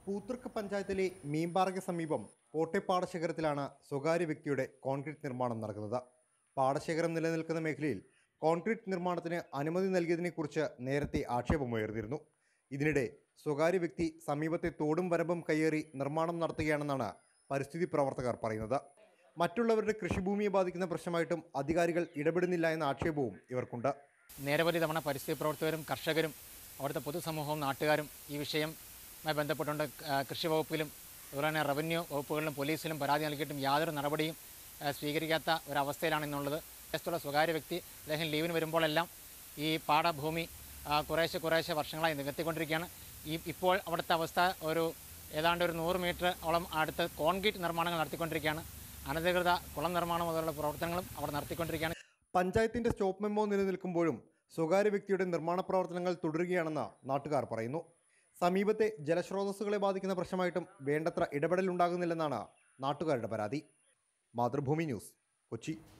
പൂത്തൃക്ക് പഞ്ചായത്തിലെ മീമ്പാറയ്ക്ക് സമീപം കോട്ടെ പാടശേഖരത്തിലാണ് സ്വകാര്യ വ്യക്തിയുടെ കോൺക്രീറ്റ് നിർമ്മാണം നടക്കുന്നത് പാടശേഖരം നിലനിൽക്കുന്ന മേഖലയിൽ കോൺക്രീറ്റ് നിർമ്മാണത്തിന് അനുമതി നൽകിയതിനെക്കുറിച്ച് നേരത്തെ ആക്ഷേപമുയർന്നിരുന്നു ഇതിനിടെ സ്വകാര്യ വ്യക്തി സമീപത്തെ തോടും വരമ്പും കയ്യേറി നിർമ്മാണം നടത്തുകയാണെന്നാണ് പരിസ്ഥിതി പ്രവർത്തകർ പറയുന്നത് മറ്റുള്ളവരുടെ കൃഷിഭൂമിയെ ബാധിക്കുന്ന പ്രശ്നമായിട്ടും അധികാരികൾ ഇടപെടുന്നില്ല എന്ന ആക്ഷേപവും ഇവർക്കുണ്ട് നിരവധി തവണ പരിസ്ഥിതി പ്രവർത്തകരും കർഷകരും അവിടുത്തെ പൊതുസമൂഹവും നാട്ടുകാരും ഈ വിഷയവുമായി ബന്ധപ്പെട്ടുകൊണ്ട് ആ, കൃഷി വകുപ്പിലും അതുപോലെ തന്നെ റവന്യൂ വകുപ്പുകളിലും പോലീസിലും പരാതി നൽകിയിട്ടും യാതൊരു നടപടിയും ആ, സ്വീകരിക്കാത്ത ഒരവസ്ഥയിലാണ് ഇന്നുള്ളത് ദേശത്തുള്ള സ്വകാര്യ വ്യക്തി അദ്ദേഹം ലീവിന് വരുമ്പോഴെല്ലാം ഈ പാടഭൂമി ആ, കുറേശ്ശെ കുറേശ്ശെ വർഷങ്ങളായി നികത്തിക്കൊണ്ടിരിക്കുകയാണ് ഈ ഇപ്പോൾ അവിടുത്തെ അവസ്ഥ ഒരു ഏതാണ്ട് ഒരു നൂറ് മീറ്റർ ഓളം അടുത്ത് കോൺക്രീറ്റ് നിർമ്മാണങ്ങൾ നടത്തിക്കൊണ്ടിരിക്കുകയാണ് അനധികൃത കുളം നിർമ്മാണം മുതലുള്ള പ്രവർത്തനങ്ങളും അവിടെ നടത്തിക്കൊണ്ടിരിക്കുകയാണ് പഞ്ചായത്തിന്റെ സ്റ്റോപ്പ് മെമ്മോ നിലനിൽക്കുമ്പോഴും സ്വകാര്യ വ്യക്തിയുടെ നിർമ്മാണ പ്രവർത്തനങ്ങൾ തുടരുകയാണെന്ന് നാട്ടുകാർ പറയുന്നു സമീപത്തെ ജലസ്രോതസ്സുകളെ ബാധിക്കുന്ന പ്രശ്നമായിട്ടും വേണ്ടത്ര ഇടപെടലുണ്ടാകുന്നില്ലെന്നാണ് നാട്ടുകാരുടെ പരാതി മാതൃഭൂമി ന്യൂസ് കൊച്ചി